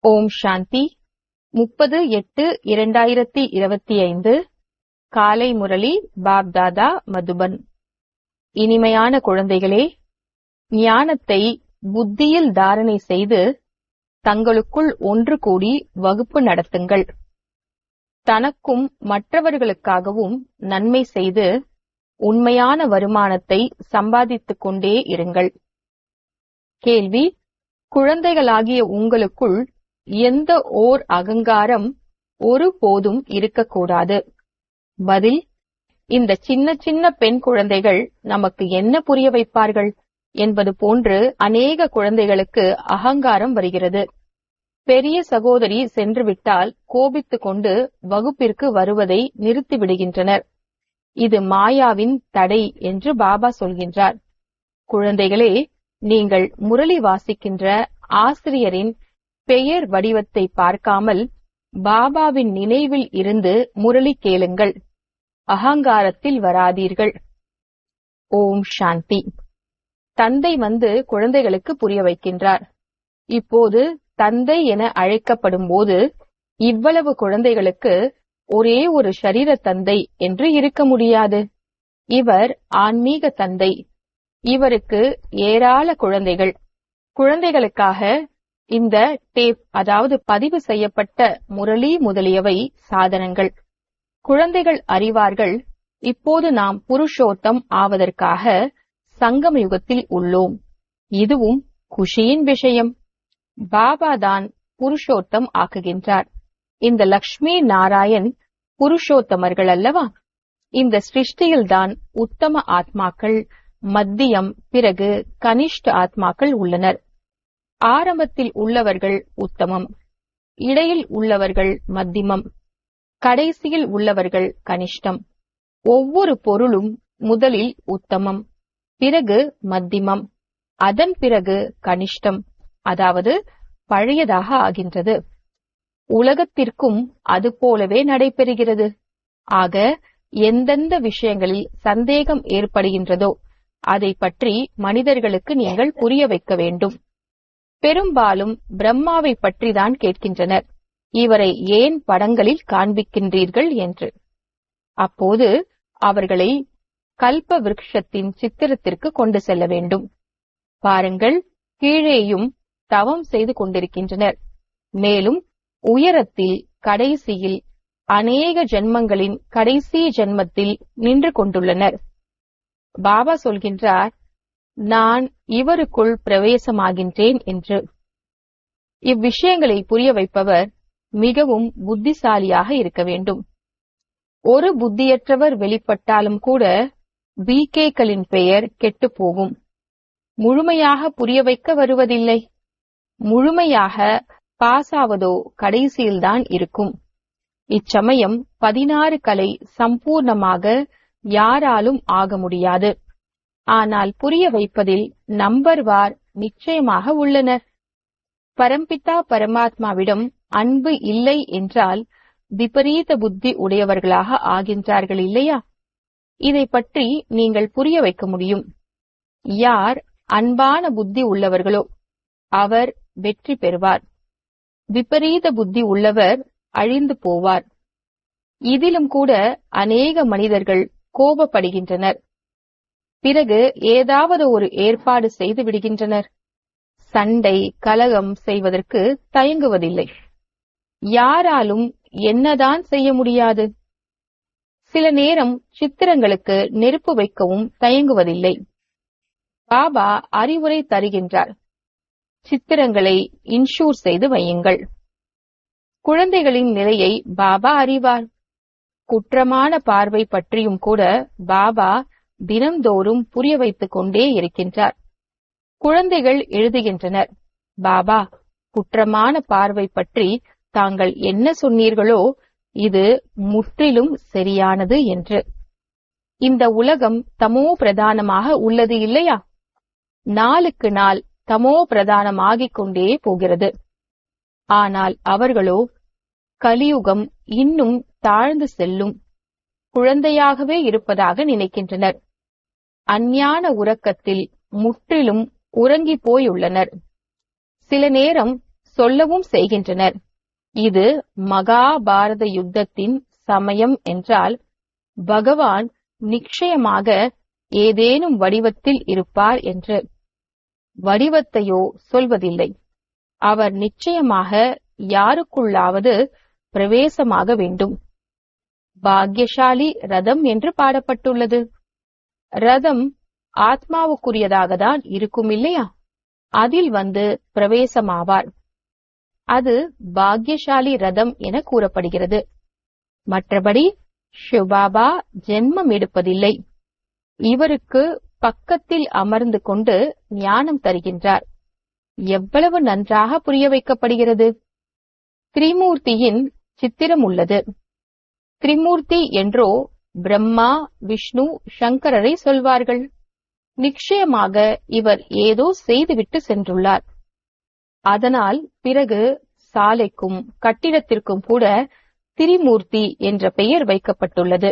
ஓம் சாந்தி முப்பது எட்டு இரண்டாயிரத்தி இருபத்தி ஐந்து காலை முரளி பாப்தாதா மதுபன் இனிமையான குழந்தைகளே ஞானத்தை புத்தியில் தாரணை செய்து தங்களுக்குள் ஒன்று கூடி வகுப்பு நடத்துங்கள் தனக்கும் மற்றவர்களுக்காகவும் நன்மை செய்து உண்மையான வருமானத்தை சம்பாதித்துக் கொண்டே இருங்கள் கேள்வி குழந்தைகளாகிய உங்களுக்குள் எந்த ஓர் அகங்காரம் ஒருபோதும் இருக்கக்கூடாது பதில் இந்த சின்ன சின்ன பெண் குழந்தைகள் நமக்கு என்ன புரிய வைப்பார்கள் என்பது போன்று அநேக குழந்தைகளுக்கு அகங்காரம் வருகிறது பெரிய சகோதரி சென்றுவிட்டால் கோபித்துக் கொண்டு வகுப்பிற்கு வருவதை நிறுத்திவிடுகின்றனர் இது மாயாவின் தடை என்று பாபா சொல்கின்றார் குழந்தைகளே நீங்கள் முரளி வாசிக்கின்ற ஆசிரியரின் பெயர் வடிவத்தை பார்க்காமல் பாபாவின் நினைவில் இருந்து முரளி கேளுங்கள் அகங்காரத்தில் வராதீர்கள் ஓம் சாந்தி தந்தை வந்து குழந்தைகளுக்கு புரிய வைக்கின்றார் இப்போது தந்தை என அழைக்கப்படும் போது இவ்வளவு குழந்தைகளுக்கு ஒரே ஒரு ஷரீர தந்தை என்று இருக்க முடியாது இவர் ஆன்மீக தந்தை இவருக்கு ஏராள குழந்தைகள் குழந்தைகளுக்காக இந்த டேப் அதாவது பதிவு செய்யப்பட்ட முரளி முதலியவை சாதனங்கள் குழந்தைகள் அறிவார்கள் இப்போது நாம் புருஷோத்தம் ஆவதற்காக சங்கம யுகத்தில் உள்ளோம் இதுவும் குஷியின் விஷயம் பாபா தான் புருஷோத்தம் ஆக்குகின்றார் இந்த லக்ஷ்மி நாராயண் புருஷோத்தமர்கள் அல்லவா இந்த சிருஷ்டியில்தான் உத்தம ஆத்மாக்கள் மத்தியம் பிறகு கனிஷ்ட ஆத்மாக்கள் உள்ளனர் ஆரம்பத்தில் உள்ளவர்கள் உத்தமம் இடையில் உள்ளவர்கள் மத்தியமம் கடைசியில் உள்ளவர்கள் கனிஷ்டம் ஒவ்வொரு பொருளும் முதலில் உத்தமம் பிறகு மத்தியமம் அதன் பிறகு கனிஷ்டம் அதாவது பழையதாக ஆகின்றது உலகத்திற்கும் அது போலவே நடைபெறுகிறது ஆக எந்தெந்த விஷயங்களில் சந்தேகம் ஏற்படுகின்றதோ அதை பற்றி மனிதர்களுக்கு நீங்கள் புரிய வைக்க வேண்டும் பெரும்பாலும் பிரம்மாவை பற்றி தான் கேட்கின்றனர் இவரை ஏன் படங்களில் காண்பிக்கின்றீர்கள் என்று அப்போது அவர்களை கல்ப விருட்சத்தின் சித்திரத்திற்கு கொண்டு செல்ல வேண்டும் பாருங்கள் கீழேயும் தவம் செய்து கொண்டிருக்கின்றனர் மேலும் உயரத்தில் கடைசியில் அநேக ஜென்மங்களின் கடைசி ஜென்மத்தில் நின்று கொண்டுள்ளனர் பாபா சொல்கின்றார் நான் இவருக்குள் பிரவேசமாகின்றேன் என்று இவ்விஷயங்களை புரிய வைப்பவர் மிகவும் புத்திசாலியாக இருக்க வேண்டும் ஒரு புத்தியற்றவர் வெளிப்பட்டாலும் கூட பிகேக்களின் பெயர் கெட்டுப் போகும் முழுமையாக புரிய வைக்க வருவதில்லை முழுமையாக பாசாவதோ கடைசியில்தான் இருக்கும் இச்சமயம் பதினாறு கலை சம்பூர்ணமாக யாராலும் ஆக முடியாது ஆனால் புரிய வைப்பதில் நம்பர் வார் நிச்சயமாக உள்ளனர் பரம்பிதா பரமாத்மாவிடம் அன்பு இல்லை என்றால் விபரீத புத்தி உடையவர்களாக ஆகின்றார்கள் இல்லையா இதை பற்றி நீங்கள் புரிய வைக்க முடியும் யார் அன்பான புத்தி உள்ளவர்களோ அவர் வெற்றி பெறுவார் விபரீத புத்தி உள்ளவர் அழிந்து போவார் இதிலும் கூட அநேக மனிதர்கள் கோபப்படுகின்றனர் பிறகு ஏதாவது ஒரு ஏற்பாடு செய்து விடுகின்றனர் சண்டை கலகம் செய்வதற்கு தயங்குவதில்லை யாராலும் என்னதான் செய்ய முடியாது சில நேரம் சித்திரங்களுக்கு நெருப்பு வைக்கவும் தயங்குவதில்லை பாபா அறிவுரை தருகின்றார் சித்திரங்களை இன்ஷூர் செய்து வையுங்கள் குழந்தைகளின் நிலையை பாபா அறிவார் குற்றமான பார்வை பற்றியும் கூட பாபா தினந்தோறும் புரிய வைத்துக் கொண்டே இருக்கின்றார் குழந்தைகள் எழுதுகின்றனர் பாபா குற்றமான பார்வை பற்றி தாங்கள் என்ன சொன்னீர்களோ இது முற்றிலும் சரியானது என்று இந்த உலகம் தமோ பிரதானமாக உள்ளது இல்லையா நாளுக்கு நாள் தமோ பிரதானமாகிக் கொண்டே போகிறது ஆனால் அவர்களோ கலியுகம் இன்னும் தாழ்ந்து செல்லும் குழந்தையாகவே இருப்பதாக நினைக்கின்றனர் அஞ்ஞான உறக்கத்தில் முற்றிலும் உறங்கி போயுள்ளனர் சில நேரம் சொல்லவும் செய்கின்றனர் இது மகாபாரத யுத்தத்தின் சமயம் என்றால் பகவான் நிச்சயமாக ஏதேனும் வடிவத்தில் இருப்பார் என்று வடிவத்தையோ சொல்வதில்லை அவர் நிச்சயமாக யாருக்குள்ளாவது பிரவேசமாக வேண்டும் பாக்யசாலி ரதம் என்று பாடப்பட்டுள்ளது ரதம் ஆத்மாவுக்குரியதாக தான் இருக்கும் இல்லையா அதில் வந்து பிரவேசமாவார் அது பாக்யசாலி ரதம் என கூறப்படுகிறது மற்றபடி ஷிவபாபா ஜென்மம் எடுப்பதில்லை இவருக்கு பக்கத்தில் அமர்ந்து கொண்டு ஞானம் தருகின்றார் எவ்வளவு நன்றாக புரிய வைக்கப்படுகிறது திரிமூர்த்தியின் சித்திரம் உள்ளது திரிமூர்த்தி என்றோ பிரம்மா விஷ்ணு சங்கரரை சொல்வார்கள் நிச்சயமாக இவர் ஏதோ செய்துவிட்டு சென்றுள்ளார் அதனால் பிறகு சாலைக்கும் கட்டிடத்திற்கும் கூட திரிமூர்த்தி என்ற பெயர் வைக்கப்பட்டுள்ளது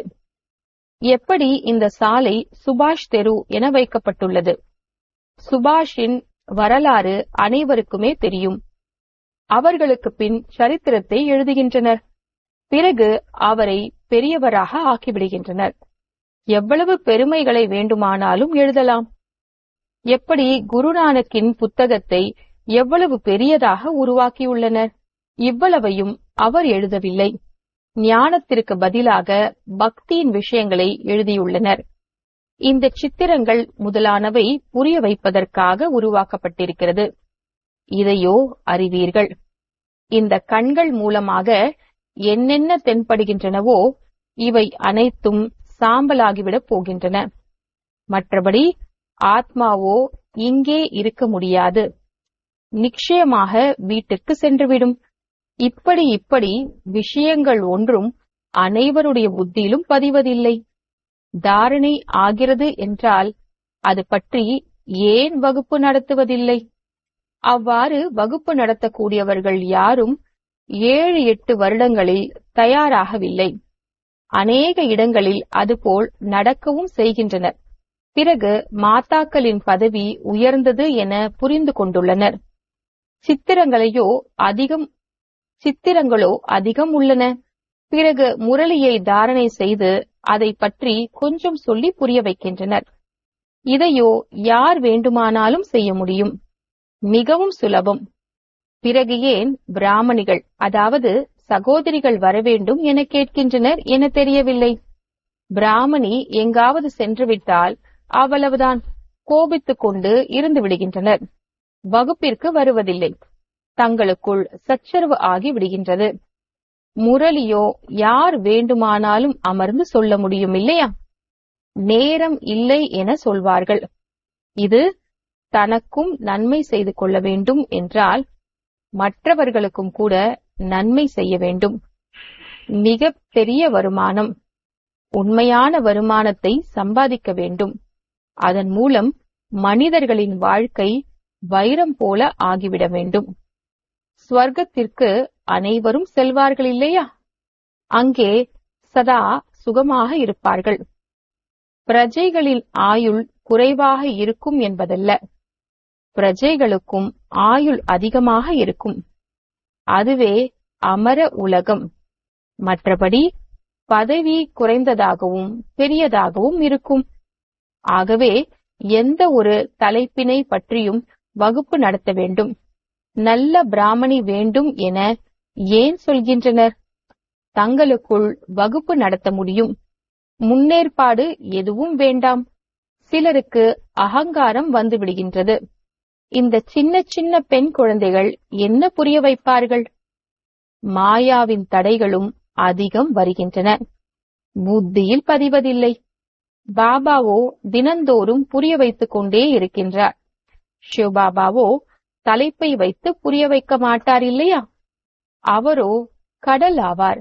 எப்படி இந்த சாலை சுபாஷ் தெரு என வைக்கப்பட்டுள்ளது சுபாஷின் வரலாறு அனைவருக்குமே தெரியும் அவர்களுக்கு பின் சரித்திரத்தை எழுதுகின்றனர் பிறகு அவரை பெரியவராக ஆக்கிவிடுகின்றனர் எவ்வளவு பெருமைகளை வேண்டுமானாலும் எழுதலாம் எப்படி குருநானக்கின் புத்தகத்தை எவ்வளவு பெரியதாக உருவாக்கியுள்ளனர் இவ்வளவையும் அவர் எழுதவில்லை ஞானத்திற்கு பதிலாக பக்தியின் விஷயங்களை எழுதியுள்ளனர் இந்த சித்திரங்கள் முதலானவை புரிய வைப்பதற்காக உருவாக்கப்பட்டிருக்கிறது இதையோ அறிவீர்கள் இந்த கண்கள் மூலமாக என்னென்ன தென்படுகின்றனவோ இவை அனைத்தும் சாம்பலாகிவிடப் போகின்றன மற்றபடி ஆத்மாவோ இங்கே இருக்க முடியாது நிச்சயமாக வீட்டுக்கு சென்றுவிடும் இப்படி இப்படி விஷயங்கள் ஒன்றும் அனைவருடைய புத்தியிலும் பதிவதில்லை தாரணை ஆகிறது என்றால் அது பற்றி ஏன் வகுப்பு நடத்துவதில்லை அவ்வாறு வகுப்பு நடத்தக்கூடியவர்கள் யாரும் ஏழு எட்டு வருடங்களில் தயாராகவில்லை அநேக இடங்களில் அதுபோல் நடக்கவும் செய்கின்றனர் பிறகு மாதாக்களின் பதவி உயர்ந்தது என புரிந்து கொண்டுள்ளனர் சித்திரங்களையோ அதிகம் சித்திரங்களோ அதிகம் உள்ளன பிறகு முரளியை தாரணை செய்து அதை பற்றி கொஞ்சம் சொல்லி புரிய வைக்கின்றனர் இதையோ யார் வேண்டுமானாலும் செய்ய முடியும் மிகவும் சுலபம் பிறகு ஏன் பிராமணிகள் அதாவது சகோதரிகள் வரவேண்டும் என கேட்கின்றனர் என தெரியவில்லை பிராமணி எங்காவது சென்றுவிட்டால் அவ்வளவுதான் கோபித்துக் கொண்டு இருந்து விடுகின்றனர் வகுப்பிற்கு வருவதில்லை தங்களுக்குள் சச்சரவு ஆகி விடுகின்றது முரளியோ யார் வேண்டுமானாலும் அமர்ந்து சொல்ல முடியும் இல்லையா நேரம் இல்லை என சொல்வார்கள் இது தனக்கும் நன்மை செய்து கொள்ள வேண்டும் என்றால் மற்றவர்களுக்கும் கூட நன்மை செய்ய வேண்டும் மிக பெரிய வருமானம் உண்மையான வருமானத்தை சம்பாதிக்க வேண்டும் அதன் மூலம் மனிதர்களின் வாழ்க்கை வைரம் போல ஆகிவிட வேண்டும் ஸ்வர்க்கத்திற்கு அனைவரும் செல்வார்கள் இல்லையா அங்கே சதா சுகமாக இருப்பார்கள் பிரஜைகளின் ஆயுள் குறைவாக இருக்கும் என்பதல்ல பிரஜைகளுக்கும் ஆயுள் அதிகமாக இருக்கும் அதுவே அமர உலகம் மற்றபடி பதவி குறைந்ததாகவும் பெரியதாகவும் இருக்கும் ஆகவே எந்த ஒரு தலைப்பினை பற்றியும் வகுப்பு நடத்த வேண்டும் நல்ல பிராமணி வேண்டும் என ஏன் சொல்கின்றனர் தங்களுக்குள் வகுப்பு நடத்த முடியும் முன்னேற்பாடு எதுவும் வேண்டாம் சிலருக்கு அகங்காரம் வந்து விடுகின்றது இந்த சின்ன சின்ன பெண் குழந்தைகள் என்ன புரிய வைப்பார்கள் மாயாவின் தடைகளும் அதிகம் வருகின்றன புத்தியில் பதிவதில்லை பாபாவோ தினந்தோறும் புரிய வைத்துக் கொண்டே இருக்கின்றார் சிவபாபாவோ தலைப்பை வைத்து புரிய வைக்க மாட்டார் இல்லையா அவரோ கடல் ஆவார்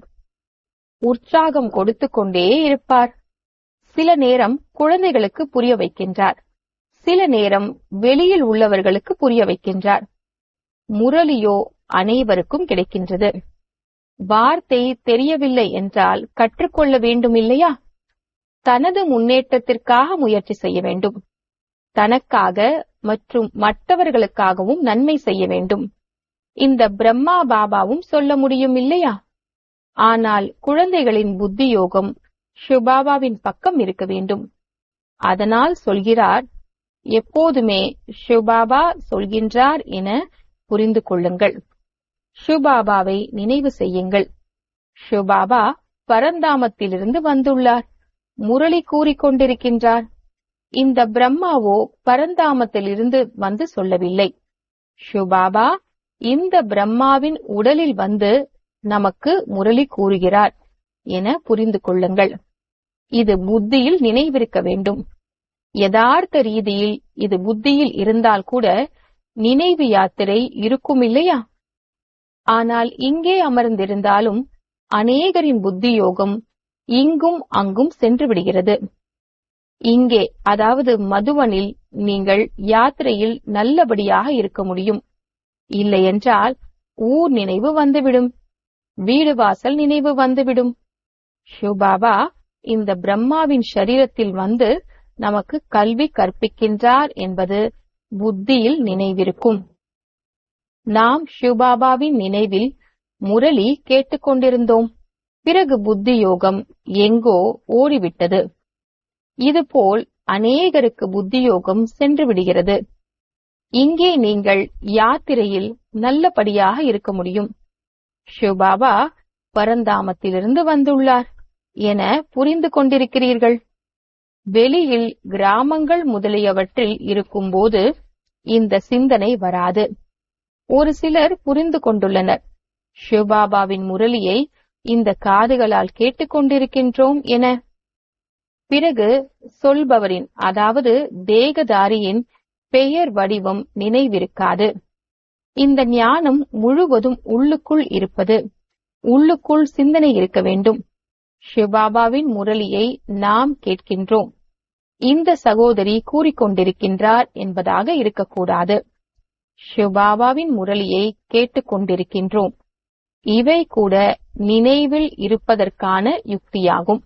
உற்சாகம் கொடுத்து கொண்டே இருப்பார் சில நேரம் குழந்தைகளுக்கு புரிய வைக்கின்றார் சில நேரம் வெளியில் உள்ளவர்களுக்கு புரிய வைக்கின்றார் முரளியோ அனைவருக்கும் கிடைக்கின்றது வார்த்தை தெரியவில்லை என்றால் கற்றுக்கொள்ள வேண்டும் இல்லையா தனது முன்னேற்றத்திற்காக முயற்சி செய்ய வேண்டும் தனக்காக மற்றும் மற்றவர்களுக்காகவும் நன்மை செய்ய வேண்டும் இந்த பிரம்மா பாபாவும் சொல்ல முடியும் இல்லையா ஆனால் குழந்தைகளின் புத்தி யோகம் ஷிவபாபாவின் பக்கம் இருக்க வேண்டும் அதனால் சொல்கிறார் எப்போதுமே ஷிவபாபா சொல்கின்றார் என புரிந்து கொள்ளுங்கள் ஷிவபாபாவை நினைவு செய்யுங்கள் ஷிவபாபா பரந்தாமத்திலிருந்து வந்துள்ளார் முரளி கூறிக்கொண்டிருக்கின்றார் இந்த பிரம்மாவோ பரந்தாமத்திலிருந்து வந்து சொல்லவில்லை ஷிவபாபா இந்த பிரம்மாவின் உடலில் வந்து நமக்கு முரளி கூறுகிறார் என புரிந்து கொள்ளுங்கள் இது புத்தியில் நினைவிருக்க வேண்டும் யதார்த்த ரீதியில் இது புத்தியில் இருந்தால் கூட நினைவு யாத்திரை இருக்கும் இல்லையா ஆனால் இங்கே அமர்ந்திருந்தாலும் அநேகரின் புத்தி யோகம் இங்கும் அங்கும் சென்று விடுகிறது இங்கே அதாவது மதுவனில் நீங்கள் யாத்திரையில் நல்லபடியாக இருக்க முடியும் இல்லையென்றால் ஊர் நினைவு வந்துவிடும் வீடு வாசல் நினைவு வந்துவிடும் ஷிவபாபா இந்த பிரம்மாவின் சரீரத்தில் வந்து நமக்கு கல்வி கற்பிக்கின்றார் என்பது புத்தியில் நினைவிருக்கும் நாம் ஷிவபாபாவின் நினைவில் முரளி கேட்டுக்கொண்டிருந்தோம் பிறகு புத்தி யோகம் எங்கோ ஓடிவிட்டது இதுபோல் அநேகருக்கு புத்தி யோகம் சென்று விடுகிறது இங்கே நீங்கள் யாத்திரையில் நல்லபடியாக இருக்க முடியும் ஷிவபாபா பரந்தாமத்திலிருந்து வந்துள்ளார் என புரிந்து கொண்டிருக்கிறீர்கள் வெளியில் கிராமங்கள் முதலியவற்றில் இருக்கும்போது இந்த சிந்தனை வராது ஒரு சிலர் புரிந்து கொண்டுள்ளனர் சிவபாபாவின் முரளியை இந்த காதுகளால் கேட்டுக்கொண்டிருக்கின்றோம் என பிறகு சொல்பவரின் அதாவது தேகதாரியின் பெயர் வடிவம் நினைவிருக்காது இந்த ஞானம் முழுவதும் உள்ளுக்குள் இருப்பது உள்ளுக்குள் சிந்தனை இருக்க வேண்டும் சிவபாபாவின் முரளியை நாம் கேட்கின்றோம் இந்த சகோதரி கூறிக்கொண்டிருக்கின்றார் என்பதாக இருக்கக்கூடாது சிவபாபாவின் முரளியை கேட்டுக்கொண்டிருக்கின்றோம் இவை கூட நினைவில் இருப்பதற்கான யுக்தியாகும்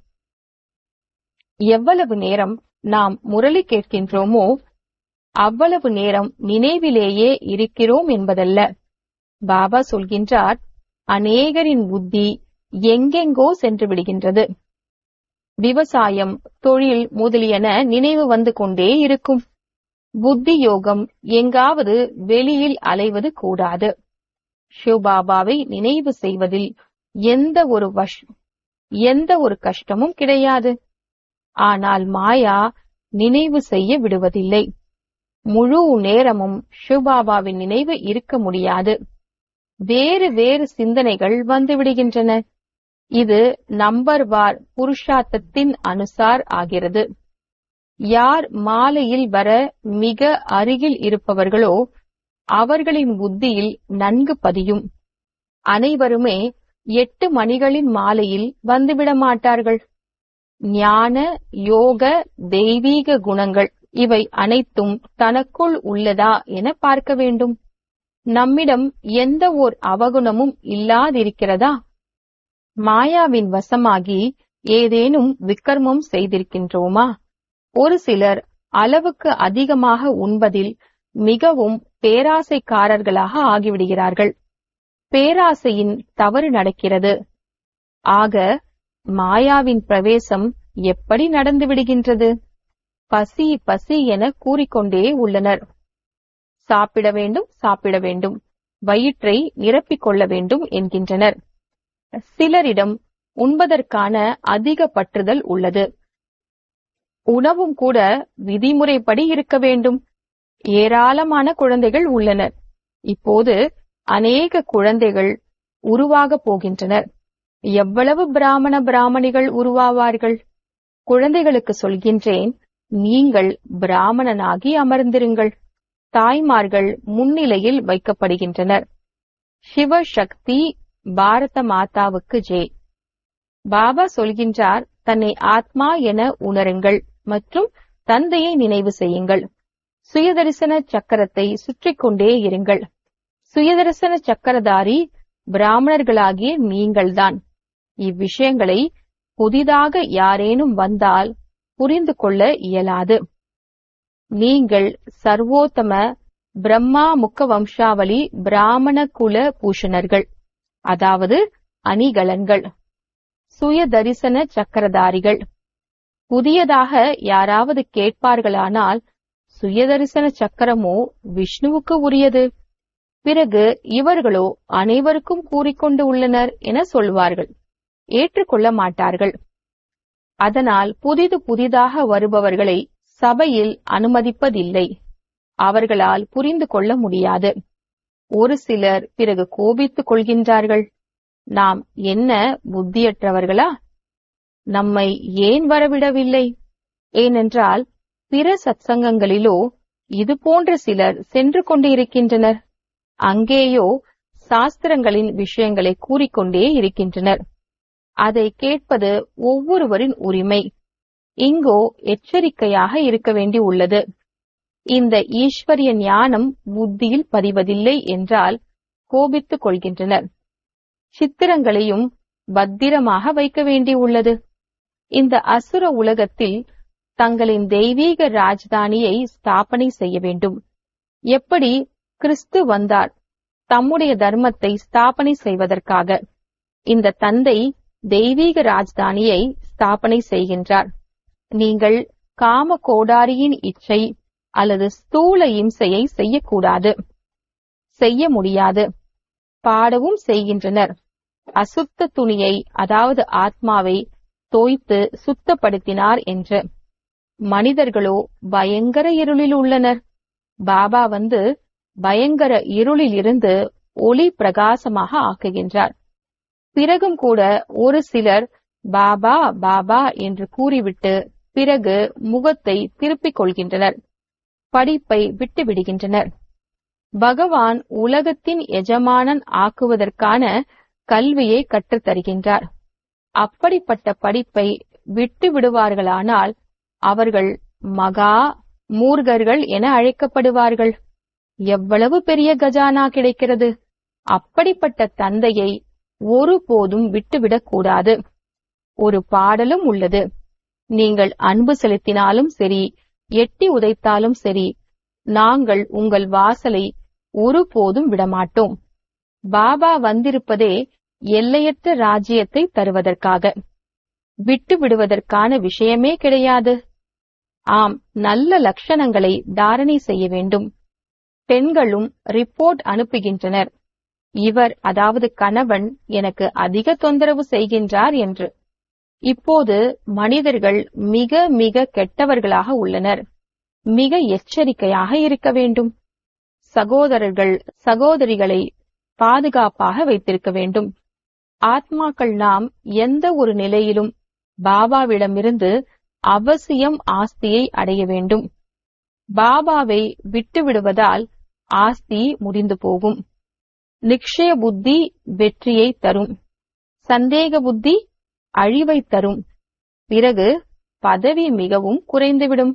எவ்வளவு நேரம் நாம் முரளி கேட்கின்றோமோ அவ்வளவு நேரம் நினைவிலேயே இருக்கிறோம் என்பதல்ல பாபா சொல்கின்றார் அநேகரின் புத்தி எங்கெங்கோ சென்று விடுகின்றது விவசாயம் தொழில் முதலியன நினைவு வந்து கொண்டே இருக்கும் புத்தி யோகம் எங்காவது வெளியில் அலைவது கூடாது சிவபாபாவை நினைவு செய்வதில் எந்த ஒரு வஷ் எந்த ஒரு கஷ்டமும் கிடையாது ஆனால் மாயா நினைவு செய்ய விடுவதில்லை முழு நேரமும் சிவபாபாவின் நினைவு இருக்க முடியாது வேறு வேறு சிந்தனைகள் வந்து விடுகின்றன இது நம்பர் வார் புருஷார்த்தத்தின் அனுசார் ஆகிறது யார் மாலையில் வர மிக அருகில் இருப்பவர்களோ அவர்களின் புத்தியில் நன்கு பதியும் அனைவருமே எட்டு மணிகளின் மாலையில் வந்துவிட மாட்டார்கள் ஞான யோக தெய்வீக குணங்கள் இவை அனைத்தும் தனக்குள் உள்ளதா என பார்க்க வேண்டும் நம்மிடம் எந்த ஓர் அவகுணமும் இல்லாதிருக்கிறதா மாயாவின் வசமாகி ஏதேனும் விக்கர்மம் செய்திருக்கின்றோமா ஒரு சிலர் அளவுக்கு அதிகமாக உண்பதில் மிகவும் பேராசைக்காரர்களாக ஆகிவிடுகிறார்கள் பேராசையின் தவறு நடக்கிறது ஆக மாயாவின் பிரவேசம் எப்படி நடந்து விடுகின்றது பசி பசி என கூறிக்கொண்டே உள்ளனர் சாப்பிட வேண்டும் சாப்பிட வேண்டும் வயிற்றை நிரப்பிக் கொள்ள வேண்டும் என்கின்றனர் சிலரிடம் உண்பதற்கான அதிக பற்றுதல் உள்ளது உணவும் கூட விதிமுறைப்படி இருக்க வேண்டும் ஏராளமான குழந்தைகள் உள்ளனர் இப்போது அநேக குழந்தைகள் உருவாகப் போகின்றனர் எவ்வளவு பிராமண பிராமணிகள் உருவாவார்கள் குழந்தைகளுக்கு சொல்கின்றேன் நீங்கள் பிராமணனாகி அமர்ந்திருங்கள் தாய்மார்கள் முன்னிலையில் வைக்கப்படுகின்றனர் சிவசக்தி பாரத மாதாவுக்கு ஜெய் பாபா சொல்கின்றார் தன்னை ஆத்மா என உணருங்கள் மற்றும் தந்தையை நினைவு செய்யுங்கள் சுயதரிசன சக்கரத்தை சுற்றிக் கொண்டே இருங்கள் சுயதரிசன சக்கரதாரி பிராமணர்களாகிய நீங்கள்தான் இவ்விஷயங்களை புதிதாக யாரேனும் வந்தால் புரிந்து கொள்ள இயலாது நீங்கள் சர்வோத்தம பிரம்மா முக்க வம்சாவளி பிராமண குல பூஷணர்கள் அதாவது அணிகலன்கள் சுய தரிசன சக்கரதாரிகள் புதியதாக யாராவது கேட்பார்களானால் சுயதரிசன சக்கரமோ விஷ்ணுவுக்கு உரியது பிறகு இவர்களோ அனைவருக்கும் கூறிக்கொண்டு உள்ளனர் என சொல்வார்கள் ஏற்றுக்கொள்ள மாட்டார்கள் அதனால் புதிது புதிதாக வருபவர்களை சபையில் அனுமதிப்பதில்லை அவர்களால் புரிந்து கொள்ள முடியாது ஒரு சிலர் பிறகு கோபித்துக் கொள்கின்றார்கள் நாம் என்ன புத்தியற்றவர்களா நம்மை ஏன் வரவிடவில்லை ஏனென்றால் பிற சத்சங்கங்களிலோ இது போன்ற சிலர் சென்று கொண்டு இருக்கின்றனர் அங்கேயோ சாஸ்திரங்களின் விஷயங்களை கூறிக்கொண்டே இருக்கின்றனர் அதை கேட்பது ஒவ்வொருவரின் உரிமை இங்கோ எச்சரிக்கையாக இருக்க வேண்டி உள்ளது இந்த ஈஸ்வரிய ஞானம் புத்தியில் பதிவதில்லை என்றால் கோபித்துக் கொள்கின்றனர் சித்திரங்களையும் பத்திரமாக வைக்க வேண்டி உள்ளது இந்த அசுர உலகத்தில் தங்களின் தெய்வீக ராஜதானியை ஸ்தாபனை செய்ய வேண்டும் எப்படி கிறிஸ்து வந்தார் தம்முடைய தர்மத்தை ஸ்தாபனை செய்வதற்காக இந்த தந்தை தெய்வீக ராஜதானியை ஸ்தாபனை செய்கின்றார் நீங்கள் காம கோடாரியின் இச்சை அல்லது ஸ்தூல இம்சையை செய்யக்கூடாது செய்ய முடியாது பாடவும் செய்கின்றனர் அசுத்த துணியை அதாவது ஆத்மாவை தோய்த்து சுத்தப்படுத்தினார் என்று மனிதர்களோ பயங்கர இருளில் உள்ளனர் பாபா வந்து பயங்கர இருளில் இருந்து ஒளி பிரகாசமாக ஆக்குகின்றார் பிறகும் கூட ஒரு சிலர் பாபா பாபா என்று கூறிவிட்டு பிறகு முகத்தை திருப்பிக் கொள்கின்றனர் படிப்பை விட்டு விடுகின்றனர் பகவான் உலகத்தின் எஜமானன் ஆக்குவதற்கான கல்வியை கற்றுத் தருகின்றார் அப்படிப்பட்ட படிப்பை விட்டு விடுவார்களானால் அவர்கள் மகா மூர்கர்கள் என அழைக்கப்படுவார்கள் எவ்வளவு பெரிய கஜானா கிடைக்கிறது அப்படிப்பட்ட தந்தையை ஒருபோதும் விட்டுவிடக் கூடாது ஒரு பாடலும் உள்ளது நீங்கள் அன்பு செலுத்தினாலும் சரி எட்டி உதைத்தாலும் சரி நாங்கள் உங்கள் வாசலை ஒருபோதும் விடமாட்டோம் பாபா வந்திருப்பதே எல்லையற்ற ராஜ்யத்தை தருவதற்காக விட்டு விடுவதற்கான விஷயமே கிடையாது ஆம் நல்ல லட்சணங்களை தாரணை செய்ய வேண்டும் பெண்களும் ரிப்போர்ட் அனுப்புகின்றனர் இவர் அதாவது கணவன் எனக்கு அதிக தொந்தரவு செய்கின்றார் என்று இப்போது மனிதர்கள் மிக மிக கெட்டவர்களாக உள்ளனர் மிக எச்சரிக்கையாக இருக்க வேண்டும் சகோதரர்கள் சகோதரிகளை பாதுகாப்பாக வைத்திருக்க வேண்டும் ஆத்மாக்கள் நாம் எந்த ஒரு நிலையிலும் பாபாவிடமிருந்து அவசியம் ஆஸ்தியை அடைய வேண்டும் பாபாவை விட்டு விடுவதால் ஆஸ்தி முடிந்து போகும் நிக்ஷய புத்தி வெற்றியை தரும் சந்தேக புத்தி அழிவை தரும் பிறகு பதவி மிகவும் குறைந்துவிடும்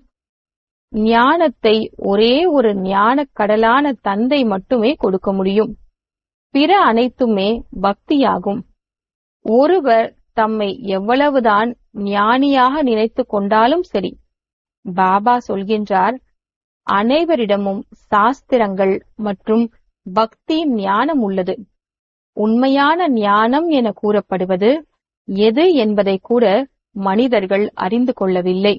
ஞானத்தை ஒரே ஒரு ஞானக் கடலான தந்தை மட்டுமே கொடுக்க முடியும் பிற அனைத்துமே பக்தியாகும் ஒருவர் தம்மை எவ்வளவுதான் ஞானியாக நினைத்துக் கொண்டாலும் சரி பாபா சொல்கின்றார் அனைவரிடமும் சாஸ்திரங்கள் மற்றும் பக்தி ஞானம் உள்ளது உண்மையான ஞானம் என கூறப்படுவது எது என்பதை கூட மனிதர்கள் அறிந்து கொள்ளவில்லை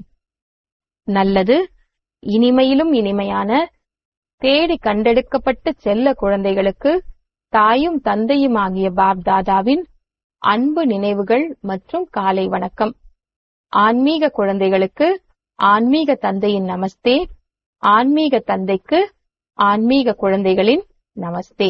நல்லது இனிமையிலும் இனிமையான தேடி கண்டெடுக்கப்பட்ட செல்ல குழந்தைகளுக்கு தாயும் தந்தையுமாகிய பாப் தாதாவின் அன்பு நினைவுகள் மற்றும் காலை வணக்கம் ஆன்மீக குழந்தைகளுக்கு ஆன்மீக தந்தையின் நமஸ்தே ஆன்மீக தந்தைக்கு ஆன்மீக குழந்தைகளின் நமஸ்தே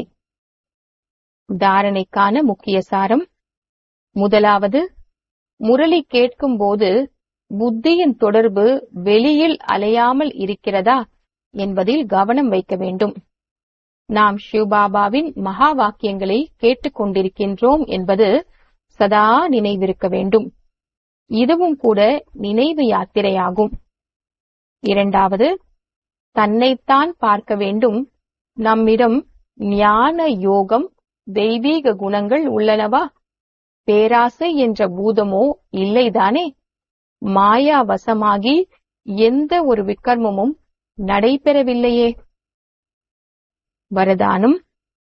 தாரணைக்கான முக்கிய சாரம் முதலாவது முரளி கேட்கும்போது புத்தியின் தொடர்பு வெளியில் அலையாமல் இருக்கிறதா என்பதில் கவனம் வைக்க வேண்டும் நாம் சிவபாபாவின் மகா வாக்கியங்களை கேட்டுக்கொண்டிருக்கின்றோம் என்பது சதா நினைவிருக்க வேண்டும் இதுவும் கூட நினைவு யாத்திரையாகும் இரண்டாவது தன்னைத்தான் பார்க்க வேண்டும் நம்மிடம் ஞான யோகம் தெய்வீக குணங்கள் உள்ளனவா பேராசை என்ற பூதமோ இல்லைதானே மாயா வசமாகி எந்த ஒரு விக்கர்மமும் நடைபெறவில்லையே வரதானம்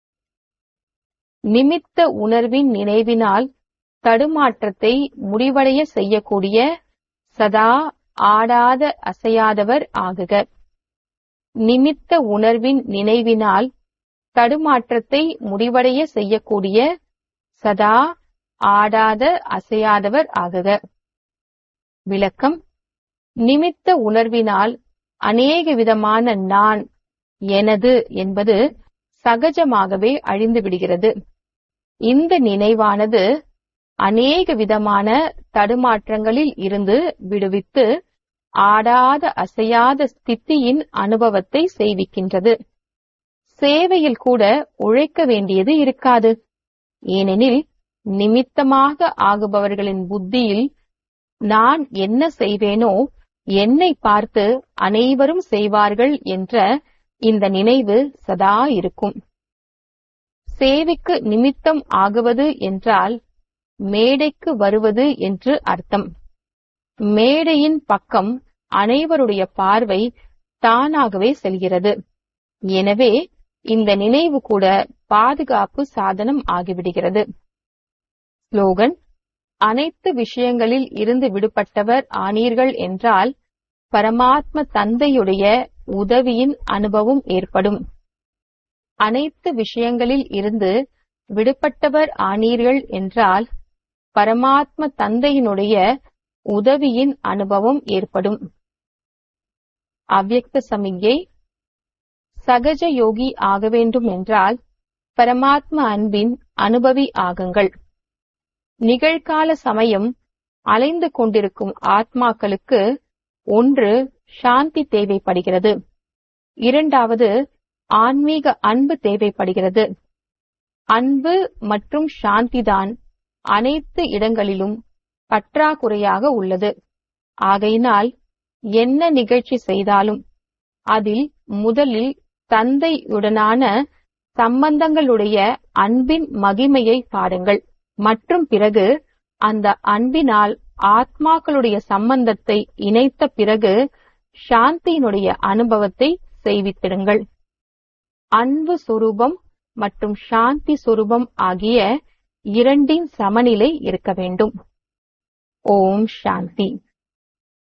நிமித்த உணர்வின் நினைவினால் தடுமாற்றத்தை முடிவடைய செய்யக்கூடிய சதா ஆடாத அசையாதவர் ஆகுக நிமித்த உணர்வின் நினைவினால் தடுமாற்றத்தை முடிவடைய செய்யக்கூடிய சதா ஆடாத அசையாதவர் ஆகுக விளக்கம் நிமித்த உணர்வினால் அநேக விதமான நான் எனது என்பது சகஜமாகவே அழிந்து விடுகிறது இந்த நினைவானது அநேக விதமான தடுமாற்றங்களில் இருந்து விடுவித்து ஆடாத அசையாத ஸ்தித்தியின் அனுபவத்தை செய்விக்கின்றது சேவையில் கூட உழைக்க வேண்டியது இருக்காது ஏனெனில் நிமித்தமாக ஆகுபவர்களின் புத்தியில் நான் என்ன செய்வேனோ என்னை பார்த்து அனைவரும் செய்வார்கள் என்ற இந்த நினைவு சதா இருக்கும் சேவைக்கு நிமித்தம் ஆகுவது என்றால் மேடைக்கு வருவது என்று அர்த்தம் மேடையின் பக்கம் அனைவருடைய பார்வை தானாகவே செல்கிறது எனவே இந்த நினைவு கூட பாதுகாப்பு சாதனம் ஆகிவிடுகிறது ஸ்லோகன் அனைத்து விஷயங்களில் இருந்து விடுபட்டவர் ஆனீர்கள் என்றால் பரமாத்ம தந்தையுடைய உதவியின் அனுபவம் ஏற்படும் அனைத்து விஷயங்களில் இருந்து விடுபட்டவர் ஆனீர்கள் என்றால் பரமாத்ம தந்தையினுடைய உதவியின் அனுபவம் ஏற்படும் அவ்யக்த சமிக்ஞை சகஜ யோகி ஆக வேண்டும் என்றால் பரமாத்ம அன்பின் அனுபவி ஆகுங்கள் நிகழ்கால சமயம் அலைந்து கொண்டிருக்கும் ஆத்மாக்களுக்கு ஒன்று சாந்தி தேவைப்படுகிறது இரண்டாவது ஆன்மீக அன்பு தேவைப்படுகிறது அன்பு மற்றும் சாந்திதான் அனைத்து இடங்களிலும் பற்றாக்குறையாக உள்ளது ஆகையினால் என்ன நிகழ்ச்சி செய்தாலும் அதில் முதலில் தந்தையுடனான சம்பந்தங்களுடைய அன்பின் மகிமையை பாருங்கள் மற்றும் பிறகு அந்த அன்பினால் ஆத்மாக்களுடைய சம்பந்தத்தை இணைத்த பிறகு சாந்தியினுடைய அனுபவத்தை செய்வித்திடுங்கள் அன்பு சொரூபம் மற்றும் சாந்தி சொரூபம் ஆகிய இரண்டின் சமநிலை இருக்க வேண்டும் ஓம் சாந்தி